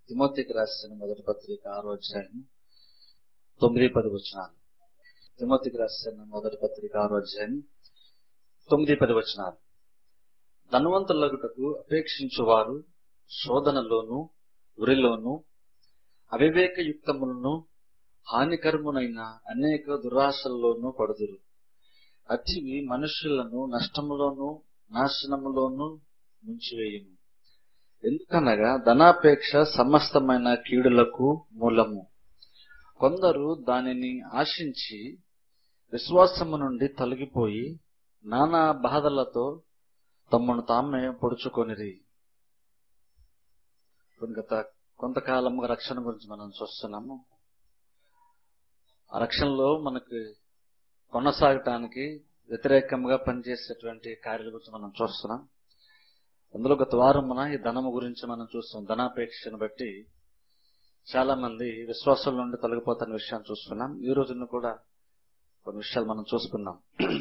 తిమోతికి రాసిన మొదటి పత్రిక ఆరో అధ్యాయం తొమ్మిది పది వచనాలు తిమోతికి రాసిన మొదటి పత్రిక ఆరో అధ్యాయం తొమ్మిది పది వచనాలు ధనవంతులగుటకు అపేక్షించువారు శోధనలోను ఉరిలోను అవివేకయుక్తములను హానికరమునైన అనేక దురాశల్లోనూ పడుదురు అతివి మనుషులను నష్టములోను నాశనములోను ముంచివేయును ఎందుకనగా ధనాపేక్ష సమస్తమైన కీడులకు మూలము కొందరు దానిని ఆశించి విశ్వాసము నుండి తొలగిపోయి నానా బాధలతో తమను తామే పొడుచుకొనిరి గత కొంతకాలముగా రక్షణ గురించి మనం చూస్తున్నాము ఆ రక్షణలో మనకి కొనసాగటానికి వ్యతిరేకంగా పనిచేసేటువంటి కార్యాల గురించి మనం చూస్తున్నాం అందులో గత వారమున ఈ ధనము గురించి మనం చూస్తాం ధనాపేక్షను బట్టి చాలా మంది విశ్వాసం నుండి తొలగిపోతున్న విషయాన్ని చూస్తున్నాం ఈ రోజున కూడా కొన్ని విషయాలు మనం చూసుకున్నాం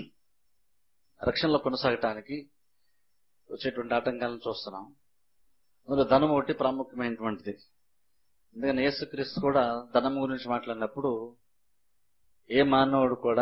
రక్షణలో కొనసాగటానికి వచ్చేటువంటి ఆటంకాలను చూస్తున్నాం అందులో ధనం ఒకటి ప్రాముఖ్యమైనటువంటిది ఎందుకని యేసుక్రీస్తు కూడా ధనం గురించి మాట్లాడినప్పుడు ఏ మానవుడు కూడా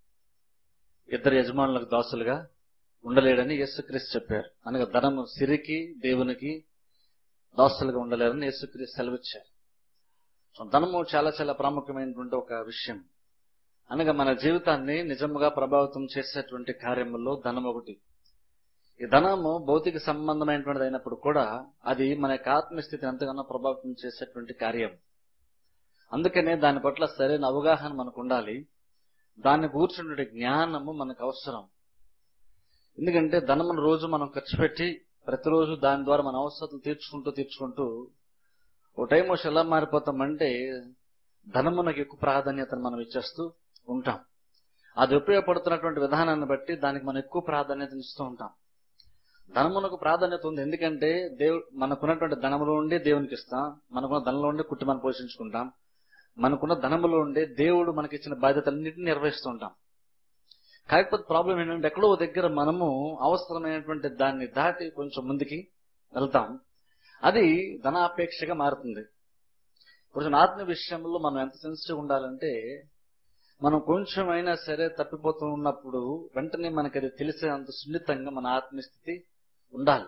ఇద్దరు యజమానులకు దాసులుగా ఉండలేడని యేసుక్రీస్తు చెప్పారు అనగా ధనము సిరికి దేవునికి దాసులుగా ఉండలేరని యేసుక్రీస్తు సెలవిచ్చారు సో ధనము చాలా చాలా ప్రాముఖ్యమైనటువంటి ఒక విషయం అనగా మన జీవితాన్ని నిజముగా ప్రభావితం చేసేటువంటి కార్యముల్లో ధనం ఒకటి ఈ ధనము భౌతిక సంబంధమైనటువంటిది అయినప్పుడు కూడా అది మన యొక్క ఆత్మస్థితిని ఎంతగానో ప్రభావితం చేసేటువంటి కార్యం అందుకనే దాని పట్ల సరైన అవగాహన మనకు ఉండాలి దాన్ని కూర్చుండే జ్ఞానము మనకు అవసరం ఎందుకంటే ధనమును రోజు మనం ఖర్చు పెట్టి ప్రతిరోజు దాని ద్వారా మన అవసరాలు తీర్చుకుంటూ తీర్చుకుంటూ ఓ టైం వచ్చి ఎలా మారిపోతామంటే ధనమునకు ఎక్కువ ప్రాధాన్యతను మనం ఇచ్చేస్తూ ఉంటాం అది ఉపయోగపడుతున్నటువంటి విధానాన్ని బట్టి దానికి మనం ఎక్కువ ప్రాధాన్యత ఇస్తూ ఉంటాం ధనమునకు ప్రాధాన్యత ఉంది ఎందుకంటే దేవు మనకున్నటువంటి ధనములో ఉండి దేవునికి ఇస్తాం మనకున్న ధనంలో ఉండి కుటుంబాన్ని పోషించుకుంటాం మనకున్న ధనములో ఉండే దేవుడు మనకిచ్చిన బాధ్యతలన్నింటినీ నిర్వహిస్తూ ఉంటాం కాకపోతే ప్రాబ్లం ఏంటంటే ఎక్కడో ఓ దగ్గర మనము అవసరమైనటువంటి దాన్ని దాటి కొంచెం ముందుకి వెళ్తాం అది ధనాపేక్షగా మారుతుంది కొంచెం ఆత్మ విషయంలో మనం ఎంత సెన్సిటివ్ ఉండాలంటే మనం కొంచెం అయినా సరే తప్పిపోతూ ఉన్నప్పుడు వెంటనే మనకి అది తెలిసే అంత సున్నితంగా మన ఆత్మస్థితి ఉండాలి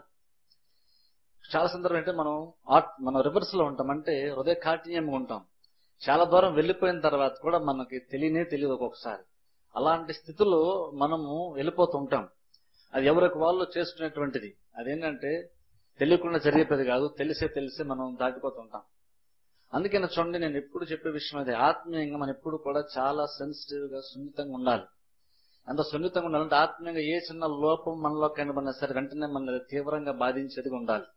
చాలా సందర్భం అంటే మనం ఆట్ మనం రివర్స్ లో ఉంటాం అంటే హృదయ కాఠిన్యంగా ఉంటాం చాలా దూరం వెళ్ళిపోయిన తర్వాత కూడా మనకి తెలియనే తెలియదు ఒక్కొక్కసారి అలాంటి స్థితిలో మనము వెళ్ళిపోతూ ఉంటాం అది ఎవరికి వాళ్ళు చేసుకునేటువంటిది అదేంటంటే తెలియకుండా జరిగేది కాదు తెలిసే తెలిసే మనం దాటిపోతూ ఉంటాం అందుకని చూడండి నేను ఎప్పుడు చెప్పే విషయం అది ఆత్మీయంగా మనం ఎప్పుడు కూడా చాలా సెన్సిటివ్ గా సున్నితంగా ఉండాలి అంత సున్నితంగా ఉండాలంటే ఆత్మీయంగా ఏ చిన్న లోపం మనలో కనబడినా సరే వెంటనే మన తీవ్రంగా బాధించేదిగా ఉండాలి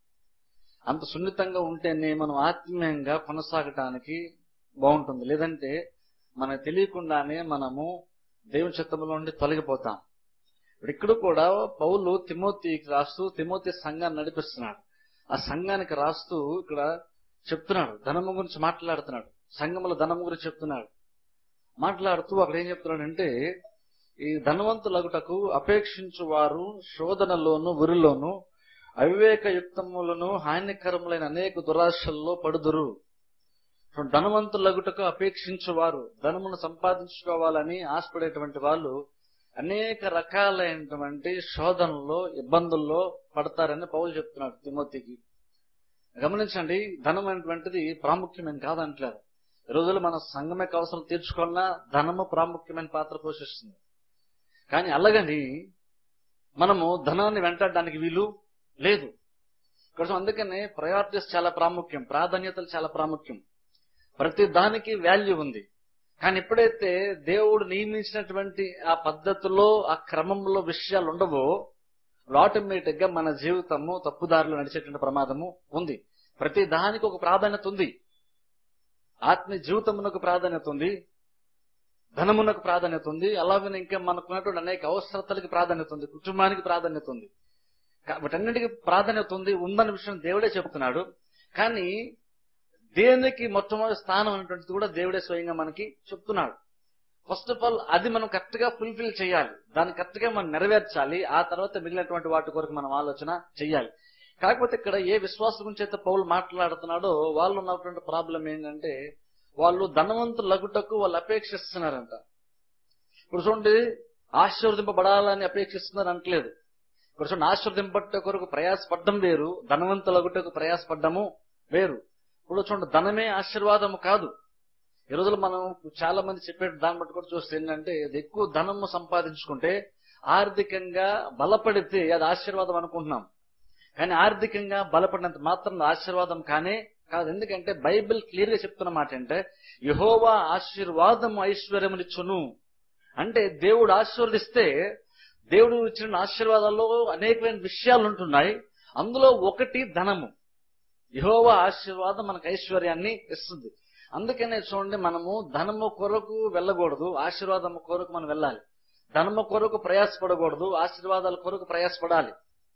అంత సున్నితంగా ఉంటేనే మనం ఆత్మీయంగా కొనసాగటానికి బాగుంటుంది లేదంటే మనకు తెలియకుండానే మనము దేవుని చిత్తంలో నుండి తొలగిపోతాం ఇప్పుడు ఇక్కడ కూడా పౌలు తిమోతికి రాస్తూ తిమోతి సంఘాన్ని నడిపిస్తున్నాడు ఆ సంఘానికి రాస్తూ ఇక్కడ చెప్తున్నాడు ధనము గురించి మాట్లాడుతున్నాడు సంఘముల ధనము గురించి చెప్తున్నాడు మాట్లాడుతూ అక్కడ ఏం చెప్తున్నాడంటే ఈ ధనవంతులగుటకు అపేక్షించు వారు శోధనలోను ఉరిలోను అవివేకయుక్తములను హానికరములైన అనేక దురాశల్లో పడుదురు ధనవంతులగుటకు అపేక్షించువారు ధనమును సంపాదించుకోవాలని ఆశపడేటువంటి వాళ్ళు అనేక రకాలైనటువంటి శోధనలో ఇబ్బందుల్లో పడతారని పౌలు చెప్తున్నాడు తిమోతికి గమనించండి ధనం అనేటువంటిది ప్రాముఖ్యమేం కాదంటలేదు ఈ రోజుల్లో మన సంఘం యొక్క అవసరం తీర్చుకున్నా ధనము ప్రాముఖ్యమైన పాత్ర పోషిస్తుంది కానీ అలాగని మనము ధనాన్ని వెంటాడడానికి వీలు లేదు ఇక్కడ అందుకనే ప్రయారిటీస్ చాలా ప్రాముఖ్యం ప్రాధాన్యతలు చాలా ప్రాముఖ్యం ప్రతి దానికి వాల్యూ ఉంది కానీ ఎప్పుడైతే దేవుడు నియమించినటువంటి ఆ పద్ధతిలో ఆ క్రమంలో విషయాలు ఉండవో ఆటోమేటిక్ గా మన జీవితము తప్పుదారిలో నడిచేటువంటి ప్రమాదము ఉంది ప్రతి దానికి ఒక ప్రాధాన్యత ఉంది ఆత్మీయ జీవితమునకు ప్రాధాన్యత ఉంది ధనమునకు ప్రాధాన్యత ఉంది అలాగే ఇంకా మనకున్నటువంటి అనేక అవసరతలకి ప్రాధాన్యత ఉంది కుటుంబానికి ప్రాధాన్యత ఉంది వీటన్నిటికీ ప్రాధాన్యత ఉంది ఉందన్న విషయం దేవుడే చెప్తున్నాడు కానీ దేనికి మొట్టమొదటి స్థానం అనేటువంటిది కూడా దేవుడే స్వయంగా మనకి చెప్తున్నాడు ఫస్ట్ ఆఫ్ ఆల్ అది మనం కరెక్ట్ గా ఫుల్ఫిల్ చేయాలి దాన్ని కరెక్ట్ గా మనం నెరవేర్చాలి ఆ తర్వాత మిగిలినటువంటి వాటి కొరకు మనం ఆలోచన చెయ్యాలి కాకపోతే ఇక్కడ ఏ విశ్వాసం గురించి అయితే పౌలు మాట్లాడుతున్నాడో వాళ్ళు ఉన్నటువంటి ప్రాబ్లం ఏంటంటే వాళ్ళు ధనవంతులు లగుటకు వాళ్ళు అపేక్షిస్తున్నారంట ఇప్పుడు చూడండి ఆశీర్వదింపబడాలని అపేక్షిస్తున్నారు అనట్లేదు ఇప్పుడు చూడండి ఆశీర్వదింపట్ట కొరకు ప్రయాసపడ్డం వేరు ధనవంతులగుటకు ప్రయాసపడ్డము వేరు ఇప్పుడు చూడండి ధనమే ఆశీర్వాదము కాదు ఈ రోజులు మనం చాలా మంది చెప్పే దాన్ని బట్టి కూడా చూస్తే ఏంటంటే ఇది ఎక్కువ ధనము సంపాదించుకుంటే ఆర్థికంగా బలపడితే అది ఆశీర్వాదం అనుకుంటున్నాం కానీ ఆర్థికంగా బలపడినంత మాత్రం ఆశీర్వాదం కానే కాదు ఎందుకంటే బైబిల్ క్లియర్ గా చెప్తున్న మాట అంటే యహోవా ఆశీర్వాదము ఐశ్వర్యమునిచ్చును అంటే దేవుడు ఆశీర్వదిస్తే దేవుడు ఇచ్చిన ఆశీర్వాదాల్లో అనేకమైన విషయాలు ఉంటున్నాయి అందులో ఒకటి ధనము యహోవా ఆశీర్వాదం మనకు ఐశ్వర్యాన్ని ఇస్తుంది అందుకనే చూడండి మనము ధనము కొరకు వెళ్ళకూడదు ఆశీర్వాదము కొరకు మనం వెళ్ళాలి ధనము కొరకు ప్రయాసపడకూడదు ఆశీర్వాదాల కొరకు ప్రయాసపడాలి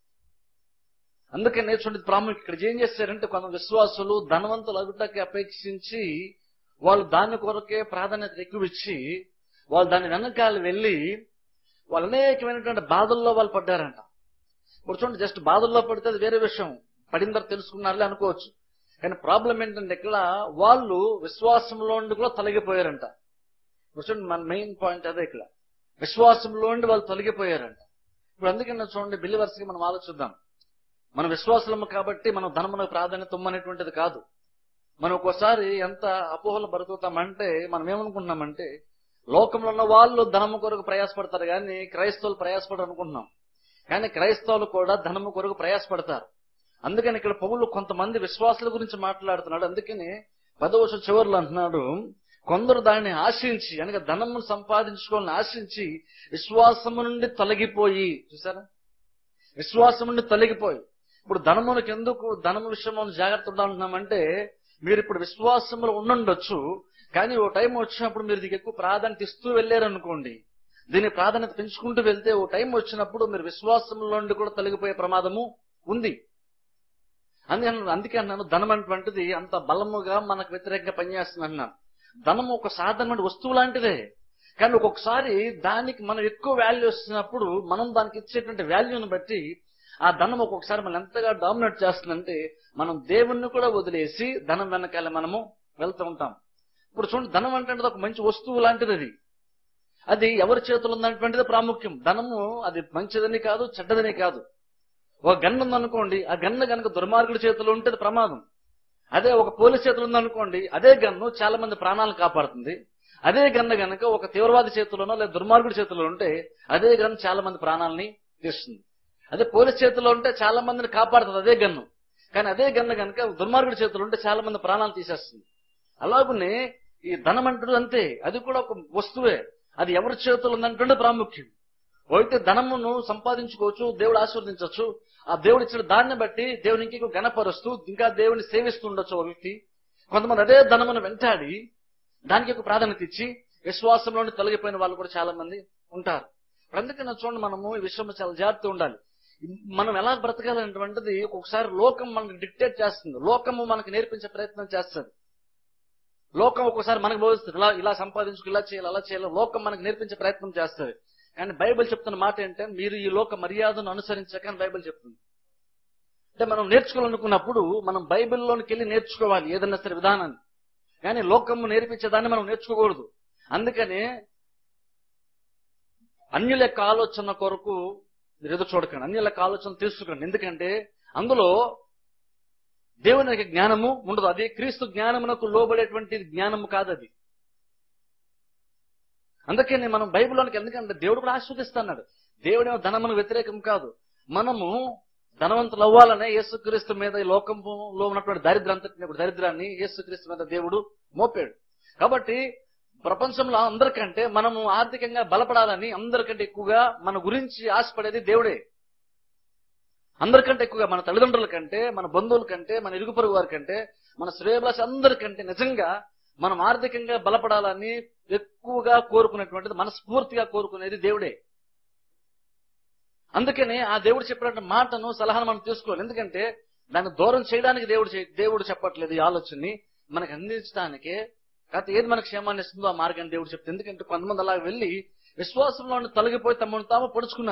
అందుకనే చూడండి ప్రాముఖ్యం ఇక్కడ ఏం చేశారంటే కొంత విశ్వాసులు ధనవంతులు అగుటకి అపేక్షించి వాళ్ళు దాని కొరకే ప్రాధాన్యత ఎక్కువ ఇచ్చి వాళ్ళు దాని వెనకాల వెళ్ళి వాళ్ళు అనేకమైనటువంటి బాధల్లో వాళ్ళు పడ్డారంట ఇప్పుడు చూడండి జస్ట్ బాధల్లో పడితే అది వేరే విషయం పడిన తర్వాత తెలుసుకున్నారులే అనుకోవచ్చు కానీ ప్రాబ్లం ఏంటంటే ఇక్కడ వాళ్ళు విశ్వాసంలో నుండి కూడా తొలగిపోయారంట ఇప్పుడు చూడండి మన మెయిన్ పాయింట్ అదే ఇక్కడ విశ్వాసంలో నుండి వాళ్ళు తొలగిపోయారంట ఇప్పుడు అందుకని చూడండి బిల్లివర్స్కి మనం ఆలోచిద్దాం మన విశ్వాసము కాబట్టి మనం ధనమునకు ప్రాధాన్యత ఇమ్మనేటువంటిది కాదు మనం ఒక్కోసారి ఎంత అపోహలు బ్రతుకుతామంటే మనం ఏమనుకుంటున్నామంటే లోకంలో ఉన్న వాళ్ళు ధనము కొరకు ప్రయాసపడతారు కానీ క్రైస్తవులు ప్రయాసపడరు అనుకుంటున్నాం కానీ క్రైస్తవులు కూడా ధనము కొరకు ప్రయాసపడతారు అందుకని ఇక్కడ పౌలు కొంతమంది విశ్వాసుల గురించి మాట్లాడుతున్నాడు అందుకని పదవశ చివరిలో అంటున్నాడు కొందరు దానిని ఆశించి అనగా ధనము సంపాదించుకోవాలని ఆశించి విశ్వాసము నుండి తొలగిపోయి చూసారా విశ్వాసం నుండి తొలగిపోయి ఇప్పుడు ధనమునకు ఎందుకు ధనము విషయంలో జాగ్రత్త ఉండాలంటున్నామంటే మీరు ఇప్పుడు విశ్వాసంలో ఉండుండొచ్చు కానీ ఓ టైం వచ్చినప్పుడు మీరు దీనికి ఎక్కువ ప్రాధాన్యత ఇస్తూ వెళ్ళారనుకోండి దీని ప్రాధాన్యత పెంచుకుంటూ వెళ్తే ఓ టైం వచ్చినప్పుడు మీరు విశ్వాసంలో నుండి కూడా తొలగిపోయే ప్రమాదము ఉంది అందుకని అందుకే అన్నాను ధనం అటువంటిది అంత బలముగా మనకు వ్యతిరేకంగా పనిచేస్తుంది అన్నాను ధనం ఒక సాధారణమైన వస్తువు లాంటిదే కానీ ఒక్కొక్కసారి దానికి మనం ఎక్కువ వాల్యూ ఇస్తున్నప్పుడు మనం దానికి ఇచ్చేటువంటి వాల్యూని బట్టి ఆ ధనం ఒక్కొక్కసారి మనం ఎంతగా డామినేట్ చేస్తుందంటే మనం దేవుణ్ణి కూడా వదిలేసి ధనం వెనకాల మనము వెళ్తూ ఉంటాం ఇప్పుడు చూడండి ధనం అంటే ఒక మంచి వస్తువు లాంటిది అది అది ఎవరి చేతులు ఉందనేటువంటిది ప్రాముఖ్యం ధనము అది మంచిదని కాదు చెడ్డదని కాదు ఒక గన్ను ఉందనుకోండి ఆ గన్ను కనుక దుర్మార్గుడి చేతిలో ఉంటే అది ప్రమాదం అదే ఒక పోలీస్ చేతులు ఉందనుకోండి అదే గన్ను చాలా మంది ప్రాణాలను కాపాడుతుంది అదే గన్ను గనక ఒక తీవ్రవాది చేతిలోనో లేదా దుర్మార్గుడి చేతిలో ఉంటే అదే గన్ను చాలా మంది ప్రాణాలని తీస్తుంది అదే పోలీస్ చేతిలో ఉంటే చాలా మందిని కాపాడుతుంది అదే గన్ను కానీ అదే గన్ను గనక దుర్మార్గుడి చేతిలో ఉంటే చాలా మంది ప్రాణాలు తీసేస్తుంది అలాగునే ఈ ధనం అంటాడు అంతే అది కూడా ఒక వస్తువే అది ఎవరి చేతులు ఉందంటే ప్రాముఖ్యం అయితే ధనమును సంపాదించుకోవచ్చు దేవుడు ఆశీర్వదించవచ్చు ఆ దేవుడు ఇచ్చిన దాన్ని బట్టి దేవునికి గణపరుస్తూ ఇంకా దేవుని సేవిస్తూ ఉండొచ్చు ఒక వ్యక్తి కొంతమంది అదే ధనమును వెంటాడి దానికి ఒక ప్రాధాన్యత ఇచ్చి విశ్వాసంలోని తొలగిపోయిన వాళ్ళు కూడా చాలా మంది ఉంటారు అందుకని చూడండి మనము ఈ విషయంలో చాలా జాగ్రత్త ఉండాలి మనం ఎలా బ్రతకాలనేటువంటిది ఒక్కొక్కసారి లోకం మనకు డిక్టేట్ చేస్తుంది లోకము మనకు నేర్పించే ప్రయత్నం చేస్తుంది లోకం ఒక్కోసారి మనకు బోధిస్తుంది ఇలా ఇలా సంపాదించుకు ఇలా చేయాలి అలా చేయాలి లోకం మనకు నేర్పించే ప్రయత్నం చేస్తుంది కానీ బైబిల్ చెప్తున్న మాట ఏంటంటే మీరు ఈ లోక మర్యాదను అనుసరించక అని బైబిల్ చెప్తుంది అంటే మనం నేర్చుకోవాలనుకున్నప్పుడు మనం బైబిల్లోనికి వెళ్ళి నేర్చుకోవాలి ఏదన్నా సరే విధానాన్ని కానీ లోకము నేర్పించేదాన్ని మనం నేర్చుకోకూడదు అందుకనే అన్యుల యొక్క ఆలోచన కొరకు మీరు ఎదురు చూడకండి అన్యుల యొక్క ఆలోచన తీసుకోండి ఎందుకంటే అందులో దేవుని యొక్క జ్ఞానము ఉండదు అది క్రీస్తు జ్ఞానమునకు లోబడేటువంటి జ్ఞానము కాదు అది అందుకని మనం బైబిల్లోనికి ఎందుకంటే దేవుడు కూడా ఆస్వాదిస్తున్నాడు దేవుడేమో ధనమును వ్యతిరేకం కాదు మనము ధనవంతులు అవ్వాలనే యేసుక్రీస్తు మీద ఈ లోకంలో ఉన్నటువంటి దరిద్రంతటిని దరిద్రాన్ని యేసుక్రీస్తు మీద దేవుడు మోపాడు కాబట్టి ప్రపంచంలో అందరికంటే మనము ఆర్థికంగా బలపడాలని అందరికంటే ఎక్కువగా మన గురించి ఆశపడేది దేవుడే అందరికంటే ఎక్కువగా మన తల్లిదండ్రుల కంటే మన బంధువుల కంటే మన ఇరుగు పొరుగు వారి కంటే మన శ్రేయభిలాష అందరికంటే నిజంగా మనం ఆర్థికంగా బలపడాలని ఎక్కువగా కోరుకునేటువంటిది మనస్ఫూర్తిగా కోరుకునేది దేవుడే అందుకని ఆ దేవుడు చెప్పినటువంటి మాటను సలహాను మనం తీసుకోవాలి ఎందుకంటే దాన్ని దూరం చేయడానికి దేవుడు చే- దేవుడు చెప్పట్లేదు ఈ ఆలోచనని మనకు అందించడానికే కాకపోతే ఏది మనకు క్షేమాన్ని ఇస్తుందో ఆ మార్గాన్ని దేవుడు చెప్తే ఎందుకంటే కొంతమంది అలా వెళ్ళి విశ్వాసంలో నుండి తొలగిపోయి తమను తాము పొడుచుకున్నారు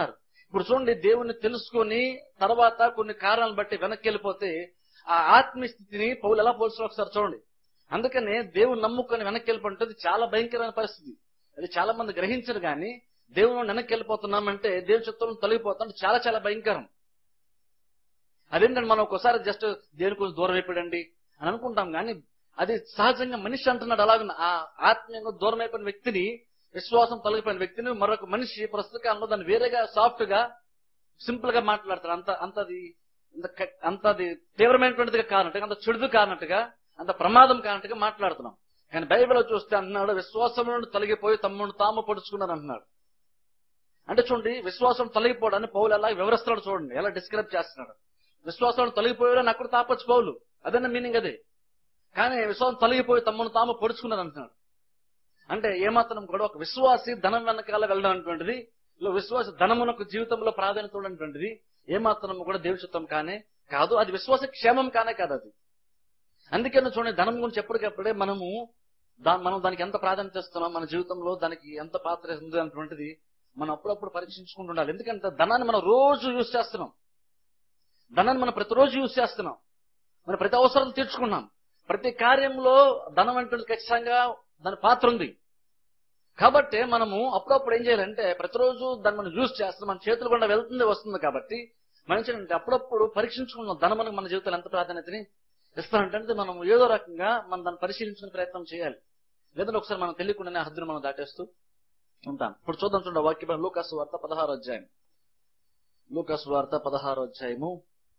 ఇప్పుడు చూడండి దేవుణ్ణి తెలుసుకొని తర్వాత కొన్ని కారణాలను బట్టి వెనక్కి వెళ్ళిపోతే ఆ ఆత్మీయ స్థితిని పౌలు ఎలా పోల్చిన ఒకసారి చూడండి అందుకనే దేవుని నమ్ముకొని వెనక్కి వెళ్ళిపోతుంది చాలా భయంకరమైన పరిస్థితి అది చాలా మంది గ్రహించరు కానీ దేవుని వెనక్కి వెళ్ళిపోతున్నామంటే దేవుని చిత్తం తొలగిపోతాం చాలా చాలా భయంకరం అదేంటంటే మనం ఒకసారి జస్ట్ దేవుని కొంచెం దూరం అయిపోయండి అని అనుకుంటాం కానీ అది సహజంగా మనిషి అంటున్నాడు అలాగే ఆ ఆత్మీయంగా దూరం అయిపోయిన వ్యక్తిని విశ్వాసం తొలగిపోయిన వ్యక్తిని మరొక మనిషి ప్రస్తుత కాలంలో దాన్ని వేరేగా సాఫ్ట్ గా సింపుల్ గా మాట్లాడతారు అంత అంతది అంత క- అంతది తీవ్రమైనటువంటిదిగా కానట్టుగా అంత చెడుదు కానట్టుగా అంత ప్రమాదం కానట్టుగా మాట్లాడుతున్నాం కానీ బైబిల్ చూస్తే అంటున్నాడు విశ్వాసం నుండి తొలగిపోయి తమ్ముడు తాము పొడుచుకున్నారు అంటున్నాడు అంటే చూడండి విశ్వాసం తొలగిపోవడాన్ని పౌలు ఎలా వివరిస్తున్నాడు చూడండి ఎలా డిస్క్రైబ్ చేస్తున్నాడు విశ్వాసం తొలగిపోయాడని అక్కడ తాపొచ్చు పౌలు అదన్న మీనింగ్ అదే కానీ విశ్వాసం తొలగిపోయి తమ్మును తాము పొడుచుకున్నారు అంటున్నాడు అంటే ఏమాత్రం కూడా ఒక విశ్వాసి ధనం వెనకాల వెళ్ళడం అనేటువంటిది ఇలా విశ్వాస ధనమునకు జీవితంలో ప్రాధాన్యత ఉన్నటువంటిది ఏమాత్రం కూడా దేవుని చిత్తం కానే కాదు అది విశ్వాస క్షేమం కానే కాదు అది అందుకే నువ్వు చూడండి ధనం గురించి ఎప్పటికప్పుడే మనము దా- మనం దానికి ఎంత ప్రాధాన్యత ఇస్తున్నాం మన జీవితంలో దానికి ఎంత పాత్ర ఉంది అనేటువంటిది మనం అప్పుడప్పుడు పరీక్షించుకుంటూ ఉండాలి ఎందుకంటే ధనాన్ని మనం రోజు యూజ్ చేస్తున్నాం ధనాన్ని మనం ప్రతిరోజు యూజ్ చేస్తున్నాం మనం ప్రతి అవసరం తీర్చుకున్నాం ప్రతి కార్యంలో ధనం అంటే ఖచ్చితంగా దాని పాత్ర ఉంది కాబట్టి మనము అప్పుడప్పుడు ఏం చేయాలంటే ప్రతిరోజు దాన్ని మనం యూజ్ చేస్తున్నాం మన చేతులు గుండా వెళ్తుంది వస్తుంది కాబట్టి మనిషి అంటే అప్పుడప్పుడు పరీక్షించుకున్న ధనమునకు మన జీవితంలో ఎంత ప్రాధాన్యతని ఇస్తానంటే మనం ఏదో రకంగా మనం దాన్ని పరిశీలించుకునే ప్రయత్నం చేయాలి లేదంటే ఒకసారి మనం తెలియకుండానే ఆ హద్దును మనం దాటేస్తూ ఉంటాం ఇప్పుడు చూద్దాం చూడండి వాక్యం లూకాసు వార్త పదహారు అధ్యాయం లూకాసు వార్త పదహారు అధ్యాయము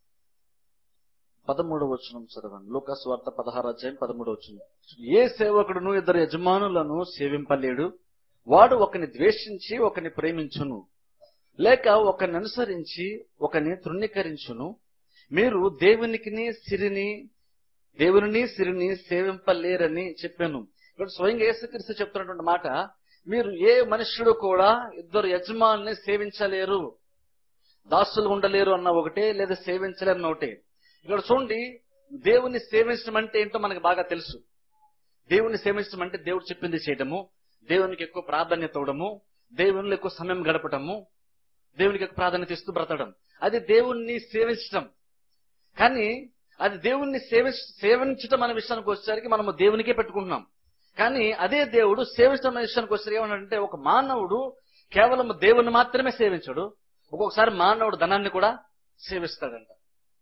పదమూడవ వచనం చదవండి లూకాసు వార్త పదహారు అధ్యాయం పదమూడవ వచనం ఏ సేవకుడును ఇద్దరు యజమానులను సేవింపలేడు వాడు ఒకని ద్వేషించి ఒకని ప్రేమించును లేక ఒకని అనుసరించి ఒకని తృణీకరించును మీరు దేవునికిని సిరిని దేవుని సిరిని సేవింపలేరని చెప్పాను ఇక్కడ స్వయంగా యేసుక్రీస్తు చెప్తున్నటువంటి మాట మీరు ఏ మనుష్యుడు కూడా ఇద్దరు యజమానుల్ని సేవించలేరు దాసులు ఉండలేరు అన్న ఒకటే లేదా సేవించలేరు అన్న ఒకటే ఇక్కడ చూడండి దేవుని సేవించడం అంటే ఏంటో మనకు బాగా తెలుసు దేవుని సేవించడం అంటే దేవుడు చెప్పింది చేయడము దేవునికి ఎక్కువ ప్రాధాన్యత ఇవ్వడము దేవునిలో ఎక్కువ సమయం గడపటము దేవునికి ఎక్కువ ప్రాధాన్యత ఇస్తూ బ్రతకడం అది దేవుణ్ణి సేవించడం కానీ అది దేవుణ్ణి సేవి సేవించడం అనే విషయానికి వచ్చేసరికి మనము దేవునికే పెట్టుకుంటున్నాం కానీ అదే దేవుడు సేవించడం అనే విషయానికి వచ్చేసరికి ఏమన్నాడంటే ఒక మానవుడు కేవలం దేవుని మాత్రమే సేవించడు ఒక్కొక్కసారి మానవుడు ధనాన్ని కూడా సేవిస్తాడంట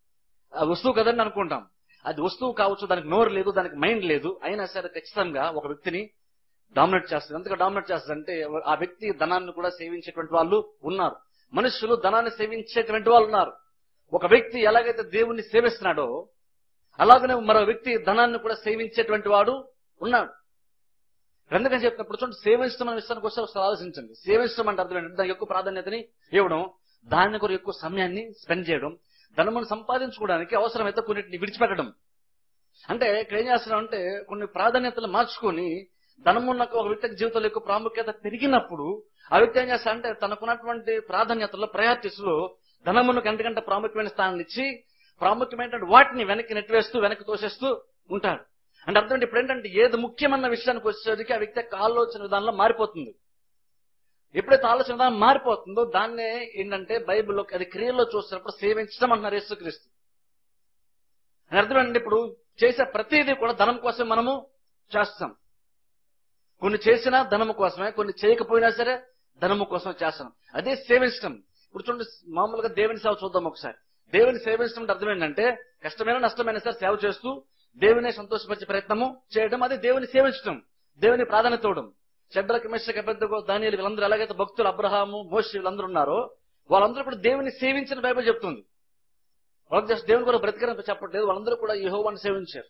ఆ వస్తువు కదండి అనుకుంటాం అది వస్తువు కావచ్చు దానికి నోరు లేదు దానికి మైండ్ లేదు అయినా సరే ఖచ్చితంగా ఒక వ్యక్తిని డామినేట్ చేస్తుంది ఎంతగా డామినేట్ చేస్తుంది అంటే ఆ వ్యక్తి ధనాన్ని కూడా సేవించేటువంటి వాళ్ళు ఉన్నారు మనుషులు ధనాన్ని సేవించేటువంటి వాళ్ళు ఉన్నారు ఒక వ్యక్తి ఎలాగైతే దేవుణ్ణి సేవిస్తున్నాడో అలాగనే మరో వ్యక్తి ధనాన్ని కూడా సేవించేటువంటి వాడు ఉన్నాడు ఎందుకని చెప్పినప్పుడు చూడండి సేవించడం అనే విషయానికి వస్తే ఒకసారి ఆలోచించండి సేవించడం అంటే అర్థం ఏంటంటే దానికి ఎక్కువ ప్రాధాన్యతని ఇవ్వడం దాని కొరకు ఎక్కువ సమయాన్ని స్పెండ్ చేయడం ధనమును సంపాదించుకోవడానికి అవసరమైతే కొన్నిటిని విడిచిపెట్టడం అంటే ఇక్కడ ఏం చేస్తున్నాం అంటే కొన్ని ప్రాధాన్యతలు మార్చుకొని ధనమున్న ఒక వ్యక్తికి జీవితంలో ఎక్కువ ప్రాముఖ్యత పెరిగినప్పుడు ఆ వ్యక్తి ఏం చేస్తా అంటే తనకున్నటువంటి ప్రాధాన్యతలో ప్రయారిటీస్ లో ధనమును కంటే ప్రాముఖ్యమైన స్థానాన్ని ఇచ్చి ప్రాముఖ్యమైన వాటిని వెనక్కి నెట్టివేస్తూ వెనక్కి తోసేస్తూ ఉంటాడు అంటే అర్థం ఇప్పుడు ఏంటంటే ఏది ముఖ్యమైన విషయానికి వచ్చేసరికి ఆ వ్యక్తి యొక్క ఆలోచన విధానంలో మారిపోతుంది ఎప్పుడైతే ఆలోచన విధానం మారిపోతుందో దాన్నే ఏంటంటే బైబిల్లో అది క్రియల్లో చూసినప్పుడు సేవించడం అంటున్నారు యేసుక్రీస్తు అని అర్థం ఏంటంటే ఇప్పుడు చేసే ప్రతిదీ కూడా ధనం కోసం మనము చేస్తాం కొన్ని చేసినా ధనము కోసమే కొన్ని చేయకపోయినా సరే ధనము కోసం చేస్తాం అదే సేవించడం ఇప్పుడు చూడండి మామూలుగా దేవుని సేవ చూద్దాం ఒకసారి దేవుని సేవించడం అంటే అర్థం ఏంటంటే కష్టమైన నష్టమైన సరే సేవ చేస్తూ దేవుని సంతోషపరిచే ప్రయత్నము చేయడం అది దేవుని సేవించడం దేవుని ప్రాధాన్యత ఇవ్వడం చెడ్డలకు మెషక పెద్దగో దానిలు వీళ్ళందరూ ఎలాగైతే భక్తులు అబ్రహాము మోషి వీళ్ళందరూ ఉన్నారో వాళ్ళందరూ కూడా దేవుని సేవించిన బైబిల్ చెప్తుంది వాళ్ళకి జస్ట్ దేవుని కూడా బ్రతికరని చెప్పట్లేదు వాళ్ళందరూ కూడా యహోవాన్ని సేవించారు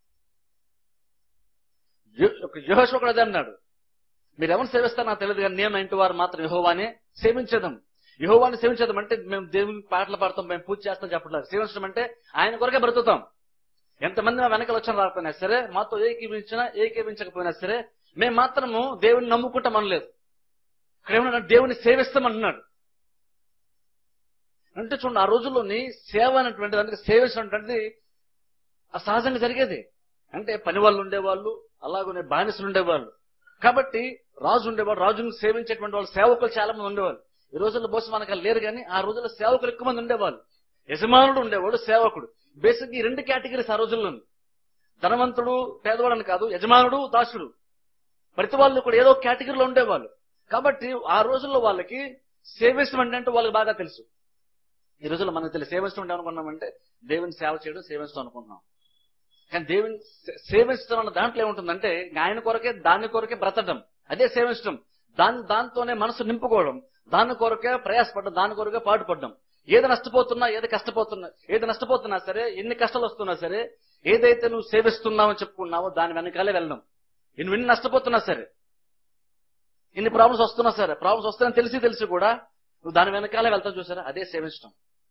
యహోష్ కూడా అదే అన్నాడు మీరు ఎవరిని సేవిస్తారో నాకు తెలియదు కానీ నేను ఇంటి వారు మాత్రం యహోవానే సేవించడం యహోవాన్ని సేవించడం అంటే మేము దేవుని పాటలు పాడతాం మేము పూజ చేస్తాం చెప్పట్లేదు సేవించడం అంటే ఆయన కొరకే బ్రతుకుతాం ఎంతమంది మా వెనకాల వచ్చిన రాకపోయినా సరే మాతో ఏకీవించినా ఏకీవించకపోయినా సరే మేము మాత్రము దేవుని నమ్ముకుంటాం అనలేదు ఇక్కడ ఏమన్నా దేవుని సేవిస్తామన్నాడు అంటే చూడండి ఆ రోజుల్లోని సేవ అనేటువంటిది అంటే సేవించినటువంటిది అసహజంగా జరిగేది అంటే పని వాళ్ళు ఉండేవాళ్ళు అలాగనే బానిసలు ఉండేవాళ్ళు కాబట్టి రాజు ఉండేవాడు రాజును సేవించేటువంటి వాళ్ళు సేవకులు చాలా మంది ఉండేవాళ్ళు ఈ రోజుల్లో బహుశా మనకు అలా లేరు కానీ ఆ రోజుల్లో సేవకులు ఎక్కువ మంది ఉండేవాళ్ళు యజమానుడు ఉండేవాడు సేవకుడు బేసిక్ ఈ రెండు కేటగిరీస్ ఆ రోజుల్లో ఉంది. ధనవంతుడు పేదవాడు అని కాదు యజమానుడు దాసుడు ప్రతి వాళ్ళు కూడా ఏదో కేటగిరీలో ఉండేవాళ్ళు కాబట్టి ఆ రోజుల్లో వాళ్ళకి సేవించడం అంటే అంటే వాళ్ళకి బాగా తెలుసు ఈ రోజుల్లో మనకు తెలిసి సేవించడం అంటే అనుకున్నామంటే దేవుని సేవ చేయడం సేవించడం అనుకుంటున్నాం కానీ దేవుని సే- సేవించడం అన్న దాంట్లో ఏముంటుందంటే ఆయన కొరకే దాని కొరకే బ్రతకడం అదే సేవించడం దాని దాంతోనే మనసు నింపుకోవడం దాని కొరకే ప్రయాసపడడం దాని కొరకే పాటుపడడం ఏది నష్టపోతున్నా ఏది కష్టపోతున్నా ఏది నష్టపోతున్నా సరే ఎన్ని కష్టాలు వస్తున్నా సరే ఏదైతే నువ్వు సేవిస్తున్నావో చెప్పుకున్నావో దాని వెనకాలే వెళ్ళడం నువ్వు ఎన్ని నష్టపోతున్నా సరే ఇన్ని ప్రాబ్లమ్స్ వస్తున్నా సరే ప్రాబ్లమ్స్ వస్తాయని తెలిసి తెలిసి కూడా నువ్వు దాని వెనకాలే వెళ్తావు చూసారా అదే సేవించడం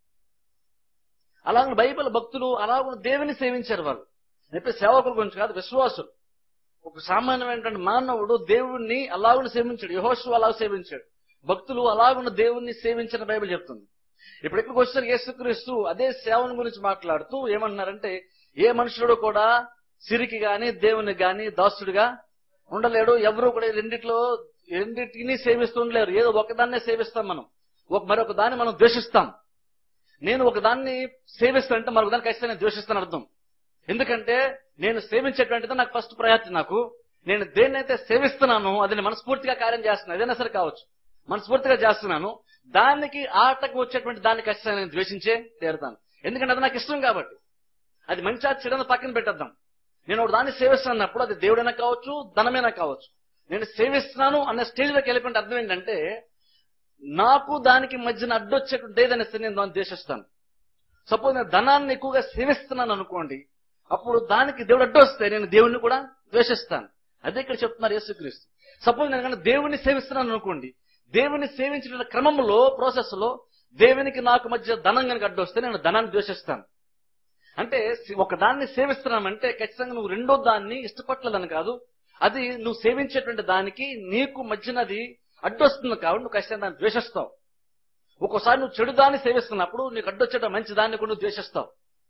అలాగే బైబిల్ భక్తులు అలాగే దేవుని సేవించారు వాళ్ళు చెప్పే సేవకుల గురించి కాదు విశ్వాసులు ఒక సామాన్యమైనటువంటి మానవుడు దేవుణ్ణి అలాగుని సేవించాడు యహోషు అలా సేవించాడు భక్తులు అలాగున్న దేవుణ్ణి సేవించిన బైబిల్ చెప్తుంది ఇప్పుడు ఇక్కడికి వచ్చారు యేసుక్రీస్తు అదే సేవను గురించి మాట్లాడుతూ ఏమంటున్నారంటే ఏ మనుషుడు కూడా సిరికి గాని దేవుని గాని దాసుడుగా ఉండలేడు ఎవరు కూడా ఈ రెండిట్లో రెండింటిని సేవిస్తూ ఉండలేరు ఏదో ఒకదాన్నే సేవిస్తాం మనం ఒక మరొక దాన్ని మనం ద్వేషిస్తాం నేను ఒక దాన్ని సేవిస్తానంటే మరొక దాన్ని ఖచ్చితంగా ద్వేషిస్తాను అర్థం ఎందుకంటే నేను సేవించేటువంటిది నాకు ఫస్ట్ ప్రయారిటీ నాకు నేను దేన్నైతే సేవిస్తున్నానో అది నేను మనస్ఫూర్తిగా కార్యం చేస్తున్నాను ఏదైనా సరే కావచ్చు మనస్ఫూర్తిగా చేస్తున్నాను దానికి ఆటకు వచ్చేటువంటి దాన్ని ఖచ్చితంగా నేను ద్వేషించే తీరుతాను ఎందుకంటే అది నాకు ఇష్టం కాబట్టి అది మంచి అది చెడని పక్కన పెట్టేద్దాం నేను ఒక దాన్ని సేవిస్తున్నప్పుడు అది దేవుడైనా కావచ్చు ధనమైనా కావచ్చు నేను సేవిస్తున్నాను అన్న స్టేజ్లోకి వెళ్ళిపోయిన అర్థం ఏంటంటే నాకు దానికి మధ్యన అడ్డొచ్చేటువంటి ఏదైనా సరే నేను దాన్ని ద్వేషిస్తాను సపోజ్ నేను ధనాన్ని ఎక్కువగా సేవిస్తున్నాను అనుకోండి అప్పుడు దానికి దేవుడు అడ్డొస్తే నేను దేవుణ్ణి కూడా ద్వేషిస్తాను అదే ఇక్కడ చెప్తున్నారు యేసుక్రీస్తు సపోజ్ నేను కనుక దేవుణ్ణి సేవిస్తున్నాను అనుకోండి దేవుని సేవించిన క్రమంలో ప్రాసెస్ లో దేవునికి నాకు మధ్య ధనం కనుక అడ్డొస్తే నేను ధనాన్ని ద్వేషిస్తాను అంటే ఒక దాన్ని సేవిస్తున్నామంటే ఖచ్చితంగా నువ్వు రెండో దాన్ని ఇష్టపట్టలేదని కాదు అది నువ్వు సేవించేటువంటి దానికి నీకు మధ్యనది అడ్డొస్తుంది కాబట్టి నువ్వు ఖచ్చితంగా దాన్ని ద్వేషిస్తావు ఒక్కోసారి నువ్వు చెడు దాన్ని సేవిస్తున్నప్పుడు నీకు అడ్డొచ్చేట మంచి దాన్ని కూడా నువ్వు ద్వేషిస్తావు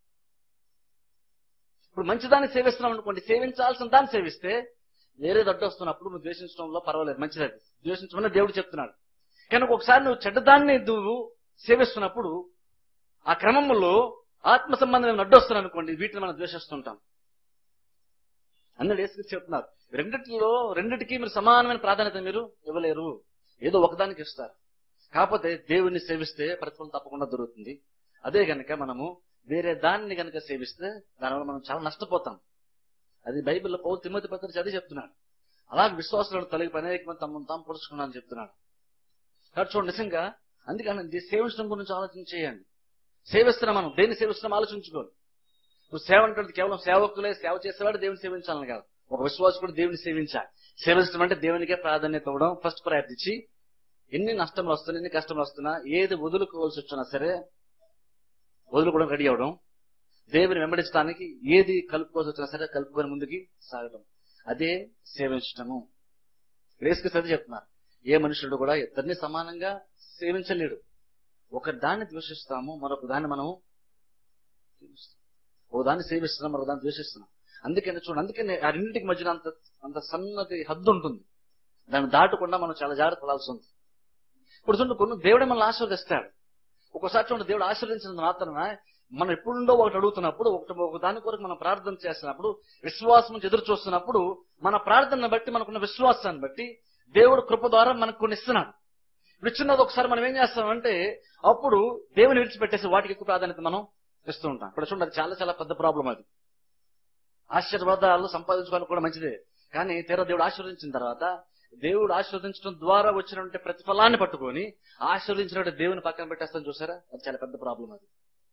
ఇప్పుడు మంచిదాన్ని సేవిస్తున్నావు అనుకోండి సేవించాల్సిన దాన్ని సేవిస్తే వేరేది అడ్డొస్తున్నప్పుడు నువ్వు ద్వేషించడంలో పర్వాలేదు మంచిది ద్వేషించమని దేవుడు చెప్తున్నాడు కనుక ఒకసారి నువ్వు చెడ్డదాన్ని నువ్వు సేవిస్తున్నప్పుడు ఆ క్రమంలో ఆత్మ సంబంధం అడ్డొస్తున్నాను అనుకోండి వీటిని మనం ద్వేషిస్తుంటాం అందరూ వేసుకు చెప్తున్నారు రెండిటిలో రెండిటికి మీరు సమానమైన ప్రాధాన్యత మీరు ఇవ్వలేరు ఏదో ఒకదానికి ఇస్తారు కాకపోతే దేవుణ్ణి సేవిస్తే ప్రతిఫలం తప్పకుండా దొరుకుతుంది అదే గనక మనము వేరే దాన్ని గనక సేవిస్తే దానివల్ల మనం చాలా నష్టపోతాం అది బైబిల్లో పౌరు తిమ్మతి పత్రిక చదివి చెప్తున్నాడు అలాగే విశ్వాసాలు తొలగి అనేక మంది తమను తాము పొడుచుకున్నాను చెప్తున్నాడు కాబట్టి చూడండి నిజంగా అందుకని ఇది సేవించడం గురించి ఆలోచన చేయండి సేవిస్తున్నాం మనం దేన్ని సేవిస్తున్నాం ఆలోచించుకోవాలి నువ్వు సేవ అంటే కేవలం సేవకులే సేవ చేసేవాడు దేవుని సేవించాలని కాదు ఒక విశ్వాసకుడు దేవుని సేవించాలి సేవించడం అంటే దేవునికే ప్రాధాన్యత ఇవ్వడం ఫస్ట్ ప్రయారిటీ ఇచ్చి ఎన్ని నష్టములు వస్తున్నా ఎన్ని కష్టములు వస్తున్నా ఏది వదులుకోవాల్సి వచ్చినా సరే వదులుకోవడం రెడీ అవడం దేవుని వెంబడించడానికి ఏది కలుపుకోవాల్సి వచ్చినా సరే కలుపుకొని ముందుకి సాగడం అదే సేవించటము రేసుకి సరి చెప్తున్నారు ఏ మనుషుడు కూడా ఇద్దరిని సమానంగా సేవించలేడు ఒక దాన్ని ద్వేషిస్తాము మరొక దాన్ని మనం ఓ దాన్ని సేవిస్తున్నాం మరొక దాన్ని ద్వేషిస్తున్నాం అందుకని చూడండి అందుకని ఆ రెండింటికి మధ్యన అంత అంత సన్నటి హద్దు ఉంటుంది దాన్ని దాటకుండా మనం చాలా జాగ్రత్త పడాల్సి ఉంది ఇప్పుడు చూడండి కొన్ని దేవుడే మనల్ని ఆశీర్వదిస్తాడు ఒక్కోసారి చూడండి దేవుడు ఆశీర్వదించిన మాత్రమే మనం ఎప్పుడుండో ఒకటి అడుగుతున్నప్పుడు ఒకటి ఒక దాని కొరకు మనం ప్రార్థన చేస్తున్నప్పుడు విశ్వాసం నుంచి ఎదురు చూస్తున్నప్పుడు మన ప్రార్థనను బట్టి మనకున్న విశ్వాసాన్ని బట్టి దేవుడు కృప ద్వారా మనకు కొన్ని ఇస్తున్నాడు ఇప్పుడు ఇచ్చినది ఒకసారి మనం ఏం చేస్తామంటే అప్పుడు దేవుని విడిచిపెట్టేసి వాటికి ఎక్కువ ప్రాధాన్యత మనం ఇస్తూ ఉంటాం ఇప్పుడు చూడండి అది చాలా చాలా పెద్ద ప్రాబ్లం అది ఆశీర్వాదాలు సంపాదించుకోవడం కూడా మంచిదే కానీ తీరా దేవుడు ఆశీర్వదించిన తర్వాత దేవుడు ఆశీర్వదించడం ద్వారా వచ్చినటువంటి ప్రతిఫలాన్ని పట్టుకొని ఆశీర్వదించినట్టు దేవుని పక్కన పెట్టేస్తాం చూసారా అది చాలా పెద్ద ప్రాబ్లం అది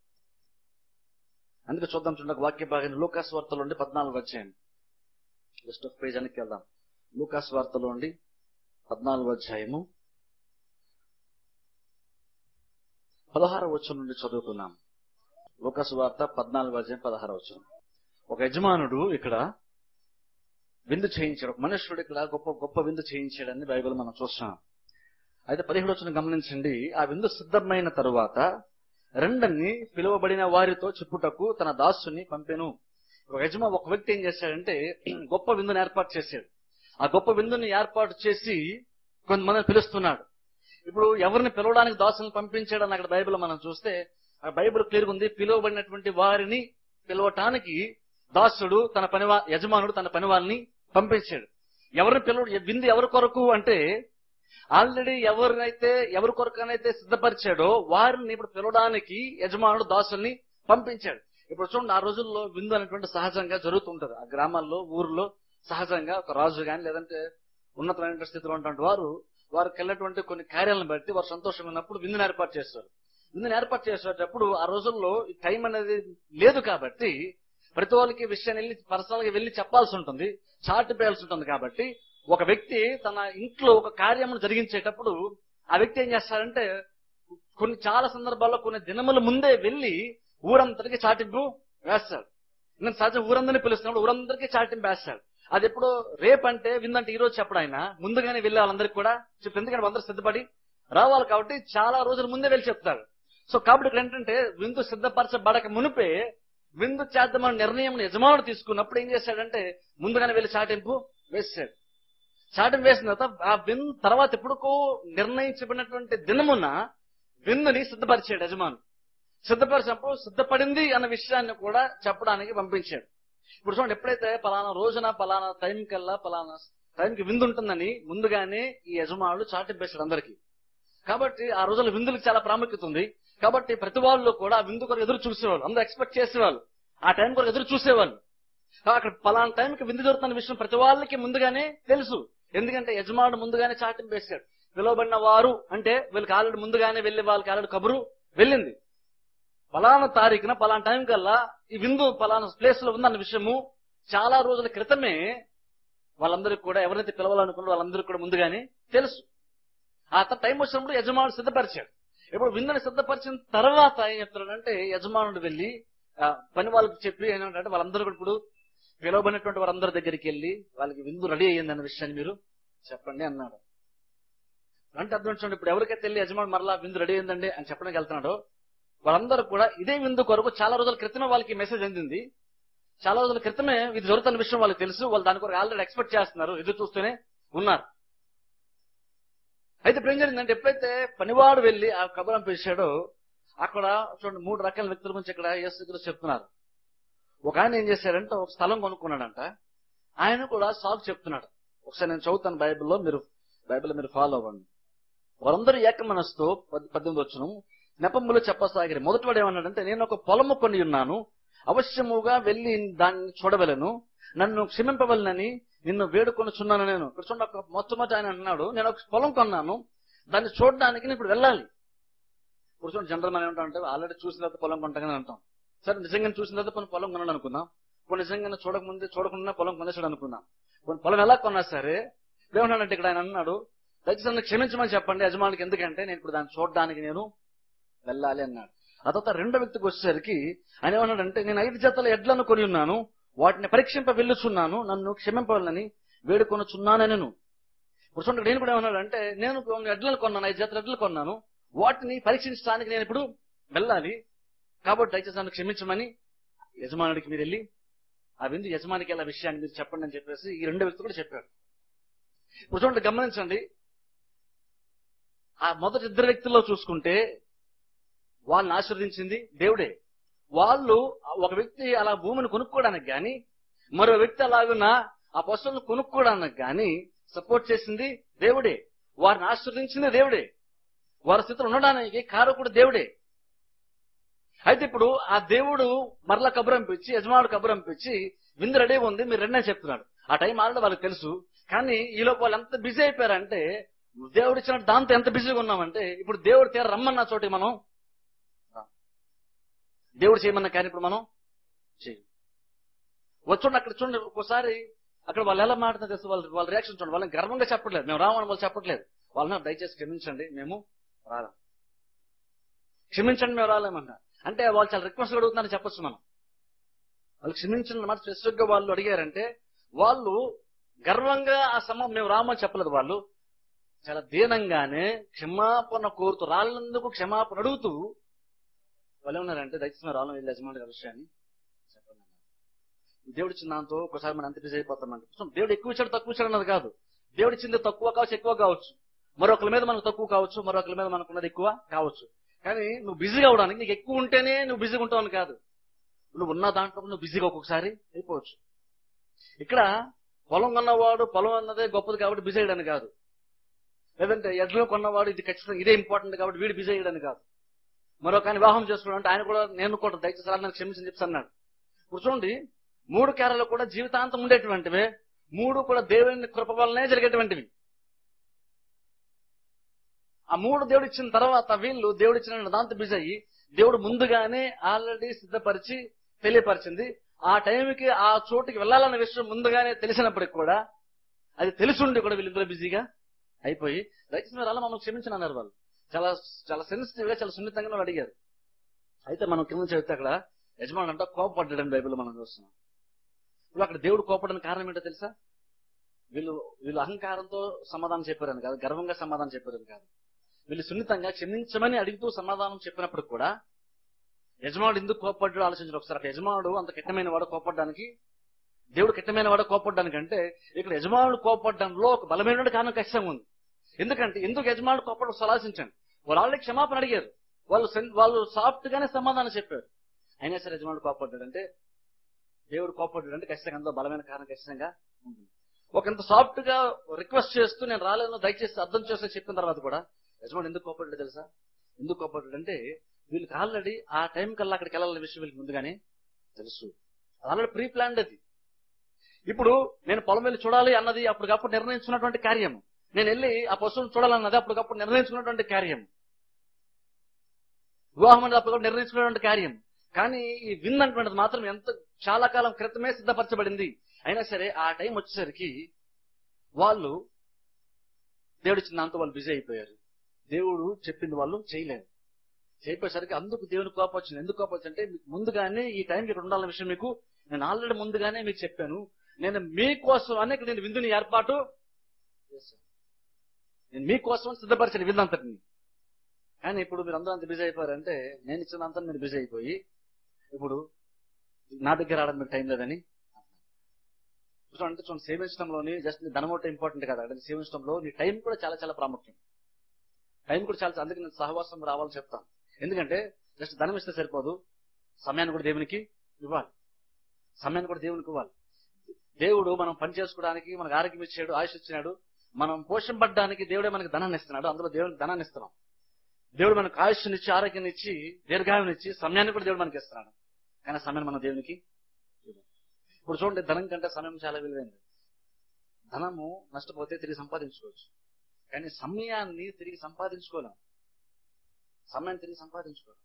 అందుకే చూద్దాం చూడండి ఒక వాక్య భాగాన్ని లూకాస్ వార్తలో ఉండి పద్నాలుగు వచ్చాయండి జస్ట్ ఒక పేజ్ వెనక్కి వెళ్దాం లూకాస్ వార్తలో ఉండి పద్నాలుగు అధ్యాయము పదహార వచ్చం నుండి చదువుకున్నాం లూకాస్ వార్త పద్నాలుగు అధ్యాయం పదహార వచ్చం ఒక యజమానుడు ఇక్కడ విందు చేయించాడు ఒక మనుషుడు ఇక్కడ గొప్ప గొప్ప విందు చేయించాడని బైబిల్ మనం చూస్తున్నాం అయితే పదిహేడు వచ్చిన గమనించండి ఆ విందు సిద్ధమైన తరువాత రెండన్ని పిలువబడిన వారితో చెప్పుటకు తన దాసుని పంపెను ఒక యజమా ఒక వ్యక్తి ఏం చేశాడంటే గొప్ప విందుని ఏర్పాటు చేశాడు ఆ గొప్ప విందుని ఏర్పాటు చేసి కొంతమందిని పిలుస్తున్నాడు ఇప్పుడు ఎవరిని పిలవడానికి దాసులను పంపించాడని అక్కడ బైబిల్ మనం చూస్తే ఆ బైబిల్ క్లియర్ ఉంది పిలువబడినటువంటి వారిని పిలవటానికి దాసుడు తన పని యజమానుడు తన పని వాళ్ళని పంపించాడు ఎవరిని పిలవ విందు ఎవరి కొరకు అంటే ఆల్రెడీ ఎవరినైతే ఎవరి కొరకనైతే సిద్ధపరిచాడో వారిని ఇప్పుడు పిలవడానికి యజమానుడు దాసుల్ని పంపించాడు ఇప్పుడు చూడండి ఆ రోజుల్లో విందు అనేటువంటి సహజంగా జరుగుతుంటది ఆ గ్రామాల్లో ఊర్లో సహజంగా ఒక రాజు గాని లేదంటే ఉన్నతమైన స్థితిలో ఉన్నటువంటి వారు వారికి వెళ్ళినటువంటి కొన్ని కార్యాలను బట్టి వారు సంతోషంగా ఉన్నప్పుడు విందుని ఏర్పాటు చేస్తారు విందుని ఏర్పాటు చేసేటప్పుడు ఆ రోజుల్లో ఈ టైం అనేది లేదు కాబట్టి ప్రతి వాళ్ళకి విషయాన్ని వెళ్ళి పర్సనల్ గా వెళ్ళి చెప్పాల్సి ఉంటుంది చాటి పేయాల్సి ఉంటుంది కాబట్టి ఒక వ్యక్తి తన ఇంట్లో ఒక కార్యమును జరిగించేటప్పుడు ఆ వ్యక్తి ఏం చేస్తాడంటే కొన్ని చాలా సందర్భాల్లో కొన్ని దినముల ముందే వెళ్ళి ఊరందరికీ చాటింపు వేస్తాడు నేను సహజం ఊరందరినీ పిలుస్తున్నప్పుడు ఊరందరికీ చాటింపు వేస్తాడు అది ఎప్పుడు రేపు అంటే విందంటే ఈ రోజు చెప్పడు ఆయన ముందుగానే వెళ్ళి వాళ్ళందరికీ కూడా చెప్పి ఎందుకంటే అందరూ సిద్ధపడి రావాలి కాబట్టి చాలా రోజుల ముందే వెళ్ళి చెప్తాడు సో కాబట్టి ఇక్కడ ఏంటంటే విందు సిద్ధపరచబడక మునిపే విందు చేద్దామని నిర్ణయం యజమానుడు తీసుకున్నప్పుడు ఏం చేశాడంటే ముందుగానే వెళ్ళి చాటింపు వేసాడు చాటింపు వేసిన తర్వాత ఆ విందు తర్వాత ఎప్పుడుకో నిర్ణయించబడినటువంటి దినమున విందుని సిద్ధపరిచాడు యజమాను సిద్ధపరిచినప్పుడు సిద్ధపడింది అన్న విషయాన్ని కూడా చెప్పడానికి పంపించాడు ఇప్పుడు చూడండి ఎప్పుడైతే పలానా రోజున పలానా టైం కల్లా పలానా టైంకి విందు ఉంటుందని ముందుగానే ఈ యజమానులు చాటింపేశాడు అందరికి కాబట్టి ఆ రోజుల విందులకు చాలా ప్రాముఖ్యత ఉంది కాబట్టి ప్రతి వాళ్ళు కూడా ఆ విందు కొరకు ఎదురు చూసేవాళ్ళు అందరూ ఎక్స్పెక్ట్ చేసేవాళ్ళు ఆ టైం కొరకు ఎదురు చూసేవాళ్ళు అక్కడ పలానా టైంకి విందు జరుగుతున్న విషయం ప్రతి వాళ్ళకి ముందుగానే తెలుసు ఎందుకంటే యజమానుడు ముందుగానే చాటింపేశాడు పిలువబడిన వారు అంటే వీళ్ళకి ఆల్రెడీ ముందుగానే వెళ్ళి వాళ్ళకి ఆల్రెడీ కబురు వెళ్ళింది పలానా తారీఖున పలానా టైం కల్లా ఈ విందు పలానా ప్లేస్ లో ఉందన్న విషయము చాలా రోజుల క్రితమే వాళ్ళందరికీ కూడా ఎవరైతే పిలవాలనుకున్నారో వాళ్ళందరికీ కూడా ముందుగానే తెలుసు ఆ తర్వాత టైం వచ్చినప్పుడు యజమానుడు సిద్ధపరిచాడు ఇప్పుడు విందుని సిద్ధపరిచిన తర్వాత ఏం చెప్తున్నాడంటే యజమానుడు వెళ్ళి ఆ, పని వాళ్ళకి చెప్పి ఏంటంటే వాళ్ళందరూ కూడా ఇప్పుడు పిలువబడినటువంటి వారందరి దగ్గరికి వెళ్ళి వాళ్ళకి విందు రెడీ అయ్యిందన్న విషయాన్ని మీరు చెప్పండి అన్నాడు అంటే అర్థం చూడండి ఇప్పుడు ఎవరికైతే వెళ్ళి యజమాని మరలా విందు రెడీ అయిందండి అని చెప్పడానికి వెళ్తున్నాడో వాళ్ళందరూ కూడా ఇదే విందు కొరకు చాలా రోజుల క్రితమే వాళ్ళకి మెసేజ్ అందింది చాలా రోజుల క్రితమే ఇది జరుగుతున్న విషయం వాళ్ళకి తెలుసు వాళ్ళు దాని కొరకు ఆల్రెడీ ఎక్స్పెక్ట్ చేస్తున్నారు ఎదురు చూస్తూనే ఉన్నారు అయితే ఇప్పుడు ఏం జరిగిందంటే ఎప్పుడైతే పనివాడు వెళ్ళి ఆ కబరం పిలిచాడో అక్కడ చూడండి మూడు రకాల వ్యక్తుల గురించి ఇక్కడ యేసు చెప్తున్నారు ఒక ఆయన ఏం చేశాడంటే ఒక స్థలం కొనుక్కున్నాడంట ఆయన కూడా సాగు చెప్తున్నాడు ఒకసారి నేను చదువుతాను బైబిల్లో మీరు బైబిల్ మీరు ఫాలో అవ్వండి వారందరూ ఏక మనసుతో పద్- పద్దెనిమిది వచ్చును నెపములు చెప్పసాగిరి మొదటివాడు ఏమన్నాడంటే నేను ఒక పొలము కొని ఉన్నాను అవశ్యముగా వెళ్ళి దాన్ని చూడవలను నన్ను క్షమింపవలనని నిన్ను వేడుకొనుచున్నాను నేను ఇక్కడ చూడండి ఒక మొట్టమొదటి ఆయన అన్నాడు నేను ఒక పొలం కొన్నాను దాన్ని చూడడానికి నేను ఇప్పుడు వెళ్ళాలి ఇప్పుడు చూడండి జనరల్ మనం ఏమంటాం అంటే ఆల్రెడీ చూసిన తర్వాత పొలం కొంటాగానే అంటాం సరే నిజంగా చూసిన తర్వాత కొన్ని పొలం కొన్నాడు అనుకుందాం కొన్ని నిజంగా చూడకముందే చూడకుండా పొలం కొనేసాడు అనుకుందాం కొన్ని పొలం ఎలా కొన్నా సరే ఏమన్నాడంటే ఇక్కడ ఆయన అన్నాడు దయచేసి నన్ను క్షమించమని చెప్పండి యజమానికి ఎందుకంటే నేను ఇప్పుడు దాన్ని చూడడానికి నేను వెళ్ళాలి అన్నాడు ఆ తర్వాత రెండో వ్యక్తికి వచ్చేసరికి ఆయన ఏమన్నాడంటే నేను ఐదు జతల ఎడ్లను కొని ఉన్నాను వాటిని పరీక్షింప వెళ్ళుచున్నాను నన్ను క్షమింపవాలని వేడుకొనుచున్నాను నేను ఇప్పుడు చూడండి నేను కూడా ఏమన్నాడంటే నేను కొన్ని ఎడ్లను కొన్నాను ఐదు జతల ఎడ్లు కొన్నాను వాటిని పరీక్షించడానికి నేను ఇప్పుడు వెళ్ళాలి కాబట్టి దయచేసి నన్ను క్షమించమని యజమానుడికి మీరు వెళ్ళి ఆ విందు యజమానికి ఎలా విషయాన్ని మీరు చెప్పండి అని చెప్పేసి ఈ రెండు వ్యక్తులు కూడా చెప్పాడు ఇప్పుడు చూడండి గమనించండి ఆ మొదటి ఇద్దరు వ్యక్తుల్లో చూసుకుంటే వాళ్ళని ఆశీర్వదించింది దేవుడే వాళ్ళు ఒక వ్యక్తి అలా భూమిని కొనుక్కోవడానికి గాని మరో వ్యక్తి అలాగున ఆ పశువులను కొనుక్కోవడానికి గాని సపోర్ట్ చేసింది దేవుడే వారిని ఆశీర్వదించింది దేవుడే వారి స్థితిలో ఉండడానికి కారకుడు దేవుడే అయితే ఇప్పుడు ఆ దేవుడు మరలా కబురంపించి యజమానుడు కబురంపించి విందు రెడీ ఉంది మీరు రెండే చెప్తున్నాడు ఆ టైం ఆల్రెడీ వాళ్ళకి తెలుసు కానీ ఈలోపు వాళ్ళు ఎంత బిజీ అయిపోయారంటే దేవుడు ఇచ్చిన దాంతో ఎంత బిజీగా ఉన్నామంటే ఇప్పుడు దేవుడు తీర రమ్మన్న చోటికి మనం రా. దేవుడు చేయమన్న కానీ ఇప్పుడు మనం చేయం వచ్చుండి అక్కడ చూడండి ఒక్కోసారి అక్కడ వాళ్ళు ఎలా మాట్లాడుతున్నారు తెలుసు వాళ్ళ వాళ్ళ రియాక్షన్ చూడండి వాళ్ళని గర్వంగా చెప్పట్లేదు మేము రామని వాళ్ళు చెప్పట్లేదు వాళ్ళని దయచేసి క్షమించండి మేము రాలేం క్షమించండి మేము రాలేమంట అంటే వాళ్ళు చాలా రిక్వెస్ట్ అడుగుతున్నారని చెప్పొచ్చు మనం వాళ్ళు క్షమించిన మాట స్పెసిఫిక్ గా వాళ్ళు అడిగారంటే వాళ్ళు గర్వంగా ఆ సమయం మేము రామని చెప్పలేదు వాళ్ళు చాలా దీనంగానే క్షమాపణ కోరుతూ రాళ్ళందుకు క్షమాపణ అడుగుతూ వాళ్ళు ఏమన్నారంటే దయచేసి మేము రాళ్ళం వెళ్ళి యజమాని గారి విషయాన్ని చెప్పండి అన్నారు. దేవుడు ఇచ్చిన దాంతో ఒకసారి మనం అంత బిజీ అయిపోతామంటే సో దేవుడు ఎక్కువ ఇచ్చాడు తక్కువ ఇచ్చాడు అన్నది కాదు దేవుడు ఇచ్చింది తక్కువ కావచ్చు ఎక్కువ కావచ్చు మరొకరి మీద మనకు తక్కువ కావచ్చు మరొకరి మీద మనకున్నది ఎక్కువ కావచ్చు కానీ నువ్వు బిజీగా అవడానికి నీకు ఎక్కువ ఉంటేనే నువ్వు బిజీగా ఉంటావు అని కాదు నువ్వు ఉన్న దాంట్లో నువ్వు బిజీగా ఒక్కొక్కసారి అయిపోవచ్చు ఇక్కడ పొలం కొన్నవాడు పొలం అన్నదే గొప్పది కాబట్టి బిజీ అయ్యడానికి కాదు లేదంటే ఎడ్లు కొన్నవాడు ఇది ఖచ్చితంగా ఇదే ఇంపార్టెంట్ కాబట్టి వీడు బిజీ అయ్యడానికి కాదు మరొక ఆయన వివాహం చేసుకున్నాడు అంటే ఆయన కూడా నేను కూడా దయచేసి అలా నాకు క్షమించని చెప్పి అన్నాడు ఇప్పుడు చూడండి మూడు కేరళలు కూడా జీవితాంతం ఉండేటువంటివే మూడు కూడా దేవుని కృప వల్లనే జరిగేటువంటివి ఆ మూడు దేవుడు ఇచ్చిన తర్వాత వీళ్ళు దేవుడు ఇచ్చిన దాంతో బిజీ అయ్యి దేవుడు ముందుగానే ఆల్రెడీ సిద్ధపరిచి తెలియపరిచింది ఆ టైంకి ఆ చోటుకి వెళ్ళాలన్న విషయం ముందుగానే తెలిసినప్పటికి కూడా అది తెలుసుండి కూడా వీళ్ళిద్దరు బిజీగా అయిపోయి దయచేసి మీరు అలా మమ్మల్ని క్షమించిన అన్నారు వాళ్ళు చాలా చాలా సెన్సిటివ్ గా చాలా సున్నితంగా వాళ్ళు అడిగారు అయితే మనం కింద చదివితే అక్కడ యజమాని అంటే కోపపడ్డాడని బైబిల్ మనం చూస్తున్నాం ఇప్పుడు అక్కడ దేవుడు కోపడడానికి కారణం ఏంటో తెలుసా వీళ్ళు వీళ్ళు అహంకారంతో సమాధానం చెప్పారని కాదు గర్వంగా సమాధానం చెప్పారని కాదు వీళ్ళు సున్నితంగా క్షమించమని అడుగుతూ సమాధానం చెప్పినప్పుడు కూడా యజమానుడు ఎందుకు కోపడ్డాడు ఆలోచించారు ఒకసారి అక్కడ యజమానుడు అంత కిట్టమైన వాడు కోపడ్డానికి దేవుడు కిట్టమైన వాడు కోపడ్డానికి అంటే ఇక్కడ యజమానుడు కోపడ్డంలో ఒక బలమైన కారణం ఖచ్చితంగా ఉంది ఎందుకంటే ఎందుకు యజమానుడు కోపడం ఆలోచించండి వాళ్ళు ఆల్రెడీ క్షమాపణ అడిగారు వాళ్ళు సెన్- వాళ్ళు సాఫ్ట్ గానే సమాధానం చెప్పారు అయినా సరే యజమానుడు కోపడ్డాడు అంటే దేవుడు కోపడ్డాడు అంటే ఖచ్చితంగా అందులో బలమైన కారణం ఖచ్చితంగా ఉంటుంది ఒక ఇంత సాఫ్ట్ గా రిక్వెస్ట్ చేస్తూ నేను రాలేను దయచేసి అర్థం చేసి చెప్పిన తర్వాత కూడా యజమానుడు ఎందుకు కోపడ్డాడు తెలుసా ఎందుకు కోపడ్డాడు అంటే వీళ్ళకి ఆల్రెడీ ఆ టైం కల్లా అక్కడికి వెళ్ళాలనే విషయం వీళ్ళకి ముందుగానే తెలుసు ఆల్రెడీ ప్రీ ప్లాన్డ్ అది ఇప్పుడు నేను పొలం వెళ్ళి చూడాలి అన్నది అప్పటికప్పుడు నిర్ణయించుకున్నటువంటి కార్యం నేను వెళ్ళి ఆ పశువును చూడాలన్నది అప్పటికప్పుడు నిర్ణయించుకున్నటువంటి కార్యం వివాహం అనేది అప్పటికప్పుడు నిర్ణయించుకున్నటువంటి కార్యం కానీ ఈ విన్ అటువంటిది మాత్రం ఎంత చాలా కాలం క్రితమే సిద్ధపరచబడింది అయినా సరే ఆ టైం వచ్చేసరికి వాళ్ళు దేవుడు ఇచ్చిన దాంతో వాళ్ళు బిజీ అయిపోయారు దేవుడు చెప్పింది వాళ్ళు చేయలేదు చేయపోయేసరికి అందుకు దేవుని కోపం వచ్చింది ఎందుకు కోపం వచ్చింది అంటే మీకు ముందుగానే ఈ టైంకి ఇక్కడ ఉండాలన్న విషయం మీకు నేను ఆల్రెడీ ముందుగానే మీకు చెప్పాను నేను మీకోసం అనే ఇక్కడ నేను విందుని ఏర్పాటు చేశాను నేను మీకోసం సిద్ధపరిచిన విందు అంతటిని కానీ ఇప్పుడు మీరు అందరూ అంత బిజీ అయిపోయారంటే నేను ఇచ్చినంత మీరు బిజీ అయిపోయి ఇప్పుడు నా దగ్గర రావడం మీకు టైం లేదని చూడండి, అంటే చూడండి సేవించడంలోని జస్ట్ నీ ధనం ఒకటి ఇంపార్టెంట్ కదా అంటే సేవించడంలో నీ టైం కూడా చాలా చాలా ప్రాముఖ్యం టైం కూడా చాలా అందుకే నేను సహవాసం రావాలని చెప్తాను ఎందుకంటే జస్ట్ ధనం ఇస్తే సరిపోదు సమయాన్ని కూడా దేవునికి ఇవ్వాలి సమయాన్ని కూడా దేవునికి ఇవ్వాలి దేవుడు మనం పని చేసుకోవడానికి మనకు ఆరోగ్యం ఇచ్చాడు ఆయుష్ ఇచ్చినాడు మనం పోషింపడ్డానికి దేవుడే మనకి ధనాన్ని ఇస్తున్నాడు అందులో దేవునికి ధనాన్ని ఇస్తున్నాం దేవుడు మనకు ఆయుష్ని ఇచ్చి ఆరోగ్యాన్ని ఇచ్చి దీర్ఘాయుని ఇచ్చి సమయాన్ని కూడా దేవుడు మనకి ఇస్తున్నాడు కానీ ఆ సమయాన్ని మన దేవునికి ఇవ్వం. ఇప్పుడు చూడండి ధనం కంటే సమయం చాలా విలువైనది ధనము నష్టపోతే తిరిగి సంపాదించుకోవచ్చు కానీ సమయాన్ని తిరిగి సంపాదించుకోలేం సమయాన్ని తిరిగి సంపాదించుకోలేం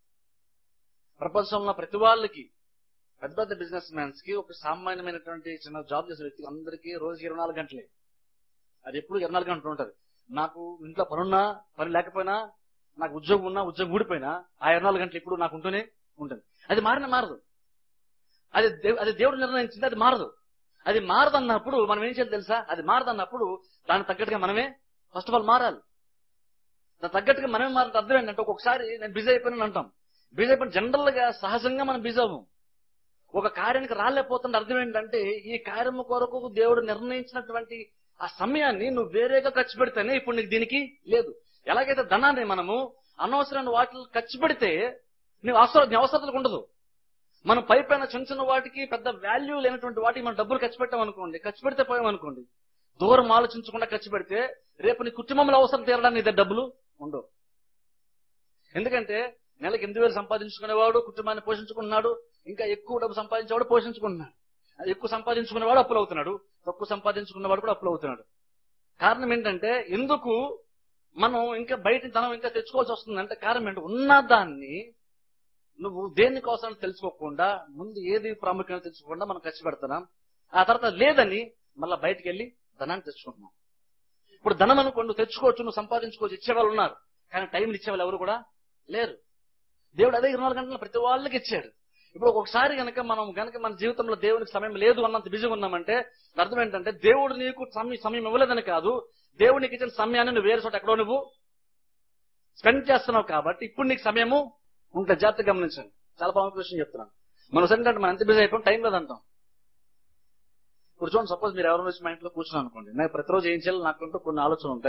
ప్రపంచంలో ప్రతి వాళ్ళకి పెద్ద పెద్ద బిజినెస్ మ్యాన్స్ కి ఒక సామాన్యమైనటువంటి చిన్న జాబ్ చేసే వ్యక్తి అందరికీ రోజుకి ఇరవై నాలుగు గంటలే అది ఎప్పుడు ఇరవై నాలుగు గంటలు ఉంటది నాకు ఇంట్లో పనున్నా పని లేకపోయినా నాకు ఉద్యోగం ఉన్నా ఉద్యోగం ఊడిపోయినా ఆ ఇరవై నాలుగు గంటలు ఇప్పుడు నాకు ఉంటూనే ఉంటుంది అది మారిన మారదు అది దేవ్- అది దేవుడు నిర్ణయించింది అది మారదు అది మారదన్నప్పుడు మనం ఏం చేయాలి తెలుసా అది మారదన్నప్పుడు దానికి తగ్గట్టుగా మనమే ఫస్ట్ ఆఫ్ ఆల్ మారాలి దానికి తగ్గట్టుగా మనమే మారంటే అర్థం ఏంటంటే ఒక్కొక్కసారి నేను బిజీ అయిపోయిన అంటాం బిజీ అయిపోయిన జనరల్ గా సహజంగా మనం బిజీ అవ్వం ఒక కార్యానికి రాలేకపోతున్న అర్థం ఏంటంటే ఈ కార్యం కొరకు దేవుడు నిర్ణయించినటువంటి ఆ సమయాన్ని నువ్వు వేరేగా ఖర్చు పెడితేనే ఇప్పుడు నీకు దీనికి లేదు ఎలాగైతే ధనాన్ని మనము అనవసరమైన వాటిని ఖర్చు పెడితే నీవు అవసరం నీ అవసరాలకు ఉండదు మనం పై పైన చిన్న చిన్న వాటికి పెద్ద వాల్యూ లేనటువంటి వాటికి మనం డబ్బులు ఖర్చు పెట్టాం అనుకోండి ఖర్చు పెడితే పోయాం అనుకోండి దూరం ఆలోచించకుండా ఖర్చు పెడితే రేపు నీ కుటుంబంలో అవసరం తీరడానికి నీ దగ్గర డబ్బులు ఉండవు ఎందుకంటే నెలకు ఎనిమిది వేలు సంపాదించుకునేవాడు కుటుంబాన్ని పోషించుకుంటున్నాడు ఇంకా ఎక్కువ డబ్బు సంపాదించేవాడు పోషించుకుంటున్నాడు అది ఎక్కువ సంపాదించుకునేవాడు అప్పులు అవుతున్నాడు తక్కువ సంపాదించుకున్నవాడు కూడా అప్పులు అవుతున్నాడు కారణం ఏంటంటే ఎందుకు మనం ఇంకా బయట ధనం ఇంకా తెచ్చుకోవాల్సి వస్తుంది అంటే కారణం ఏంటి ఉన్న దాన్ని నువ్వు దేనికోసం తెలుసుకోకుండా ముందు ఏది ప్రాముఖ్యత తెలుసుకోకుండా మనం ఖర్చు పెడుతున్నాం ఆ తర్వాత లేదని మళ్ళీ బయటికి వెళ్ళి ధనాన్ని తెచ్చుకుంటున్నాం ఇప్పుడు ధనం అనుకో నువ్వు తెచ్చుకోవచ్చు నువ్వు సంపాదించుకోవచ్చు ఇచ్చేవాళ్ళు ఉన్నారు కానీ టైం ఇచ్చేవాళ్ళు ఎవరు కూడా లేరు దేవుడు అదే ఇరవై నాలుగు గంటలు ప్రతి వాళ్ళకి ఇచ్చాడు ఇప్పుడు ఒక్కొక్కసారి గనక మనం గనక మన జీవితంలో దేవునికి సమయం లేదు అన్నంత బిజీగా ఉన్నామంటే దాని అర్థం ఏంటంటే దేవుడు నీకు సమయం సమయం ఇవ్వలేదని కాదు దేవుడు నీకు ఇచ్చిన సమయాన్ని నువ్వు వేరే చోట ఎక్కడో నువ్వు స్పెండ్ చేస్తున్నావు కాబట్టి ఇప్పుడు నీకు సమయము ఉంటుంది జాగ్రత్తగా గమనించండి చాలా ప్రాముఖ్య విషయం చెప్తున్నాను మనం ఏంటంటే మనం ఎంత బిజీ అయిపోయి టైం లేదంటాం ఇప్పుడు చూడండి సపోజ్ మీరు ఎవరి వచ్చి మా ఇంట్లో కూర్చున్నాను అనుకోండి నాకు ప్రతిరోజు ఏం చేయాలి నాకుంటూ కొన్ని ఆలోచనలు ఉంటాయి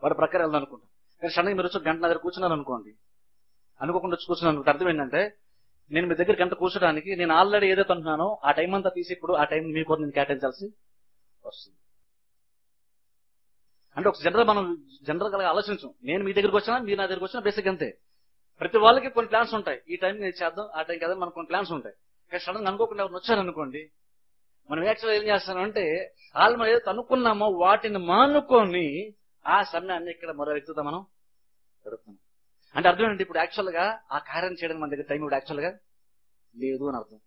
వాడి ప్రకారం వెళ్దాం అనుకుంటాం కానీ సడన్గా మీరు వచ్చి ఒక గంట నా దగ్గర కూర్చున్నారు అనుకోండి అనుకోకుండా వచ్చి కూర్చున్నాను అనుకో. అర్థం ఏంటంటే నేను మీ దగ్గర గంట కూర్చోడానికి నేను ఆల్రెడీ ఏదైతే అంటున్నానో ఆ టైం అంతా తీసి ఇప్పుడు ఆ టైం మీ కోసం నేను కేటాయించాల్సి వస్తుంది అంటే ఒక జనరల్ మనం జనరల్ గా ఆలోచించం నేను మీ దగ్గరికి వచ్చినా మీరు నా దగ్గరికి వచ్చినా బేసిక్ అంతే ప్రతి వాళ్ళకి కొన్ని ప్లాన్స్ ఉంటాయి ఈ టైం నేను చేద్దాం ఆ టైం కదా మనకు కొన్ని ప్లాన్స్ ఉంటాయి కానీ సడన్ గా అనుకోకుండా ఎవరు వచ్చారనుకోండి మనం యాక్చువల్ ఏం చేస్తామంటే వాళ్ళు మనం ఏదైతే అనుకున్నామో వాటిని మానుకొని ఆ సమయాన్ని ఇక్కడ మరో వ్యక్తితో మనం గడుపుతున్నాం అంటే అర్థం ఏంటి ఇప్పుడు యాక్చువల్ గా ఆ కార్యం చేయడానికి మన దగ్గర టైం ఇప్పుడు యాక్చువల్ గా లేదు అని అర్థం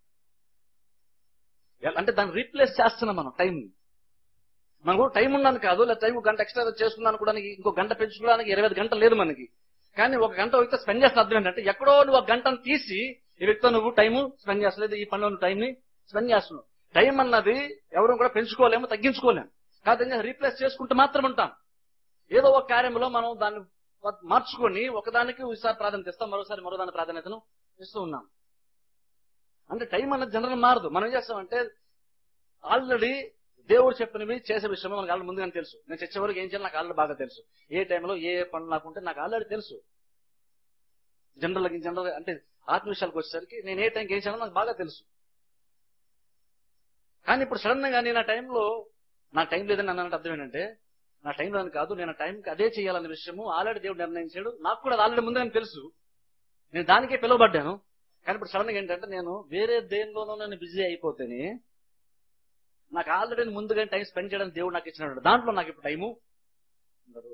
ఎ- అంటే దాన్ని రీప్లేస్ చేస్తున్నాం మనం టైం మనకు టైం ఉన్నాను కాదు లేదా టైం గంట ఎక్స్ట్రా చేసుకుందాం అనుకోవడానికి ఇంకో గంట పెంచుకోవడానికి ఇరవై ఐదు గంటలు లేదు మనకి కానీ ఒక గంట వ్యక్తి స్పెండ్ చేస్తున్న అర్థం ఏంటంటే ఎక్కడో నువ్వు ఒక గంటను తీసి ఈ వ్యక్తితో నువ్వు టైం స్పెండ్ చేస్తలేదు ఈ పనిలో నువ్వు టైం ని స్పెండ్ చేస్తున్నావు టైం అన్నది ఎవరు కూడా పెంచుకోలేము తగ్గించుకోలేము కాదు రీప్లేస్ చేసుకుంటూ మాత్రం ఉంటాం ఏదో ఒక కార్యంలో మనం దాన్ని మార్చుకొని ఒకదానికి ఒకసారి ప్రాధాన్యత ఇస్తాం మరోసారి మరో దాని ప్రాధాన్యతను ఇస్తూ ఉన్నాం అంటే టైం అన్నది జనరల్ మారదు మనం ఏం చేస్తామంటే ఆల్రెడీ దేవుడు చెప్పినవి చేసే విషయం మనకు ఆల్రెడీ ముందుగానే తెలుసు నేను చచ్చే వరకు ఏం చేయాలి నాకు ఆల్రెడీ బాగా తెలుసు ఏ టైంలో ఏ ఏ పనులు నాకు ఉంటే నాకు ఆల్రెడీ తెలుసు జనరల్ జనరల్ అంటే ఆత్మ విషయాలకు వచ్చేసరికి నేను ఏ టైంకి ఏం చేయాలో నాకు బాగా తెలుసు కానీ ఇప్పుడు సడన్ గా నేను ఆ టైంలో నా టైం లేదని అన్నట్టు అర్థం ఏంటంటే నా టైం లేదని కాదు నేను ఆ టైంకి అదే చేయాలనే విషయము ఆల్రెడీ దేవుడు నిర్ణయించాడు నాకు కూడా ఆల్రెడీ ముందుగానే తెలుసు నేను దానికే పిలువబడ్డాను కానీ ఇప్పుడు సడన్ గా ఏంటంటే నేను వేరే దేనిలోనో నేను బిజీ అయిపోతేనే నాకు ఆల్రెడీ ముందుగా టైం స్పెండ్ చేయడానికి దేవుడు నాకు ఇచ్చినాడు దాంట్లో నాకు ఇప్పుడు టైము ఉండదు.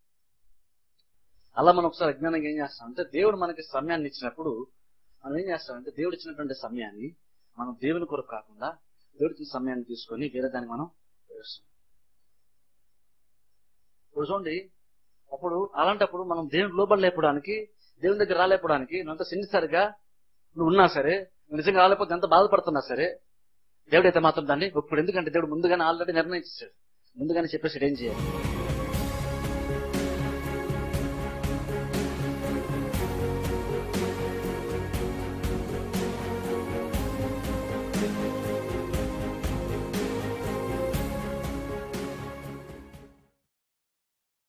అలా మనం ఒకసారి అజ్ఞానంగా ఏం చేస్తాం అంటే దేవుడు మనకి సమయాన్ని ఇచ్చినప్పుడు మనం ఏం చేస్తామంటే దేవుడు ఇచ్చినటువంటి సమయాన్ని మనం దేవుని కొరకు కాకుండా దేవుడు ఇచ్చిన సమయాన్ని తీసుకొని వేరే దానికి మనం వేస్తాం ఇప్పుడు చూడండి అప్పుడు అలాంటప్పుడు మనం దేవుని లోబడి లేపడానికి దేవుని దగ్గర రాలేపడానికి నువ్వు సిన్సియర్గా నువ్వు ఉన్నా సరే నువ్వు నిజంగా రాలేకపోతే ఎంత బాధపడుతున్నా సరే దేవుడు అయితే మాత్రం దాన్ని ఇప్పుడు ఎందుకంటే దేవుడు ముందుగానే ఆల్రెడీ నిర్ణయించాడు ముందుగానే చెప్పేసి ఏం చేయాలి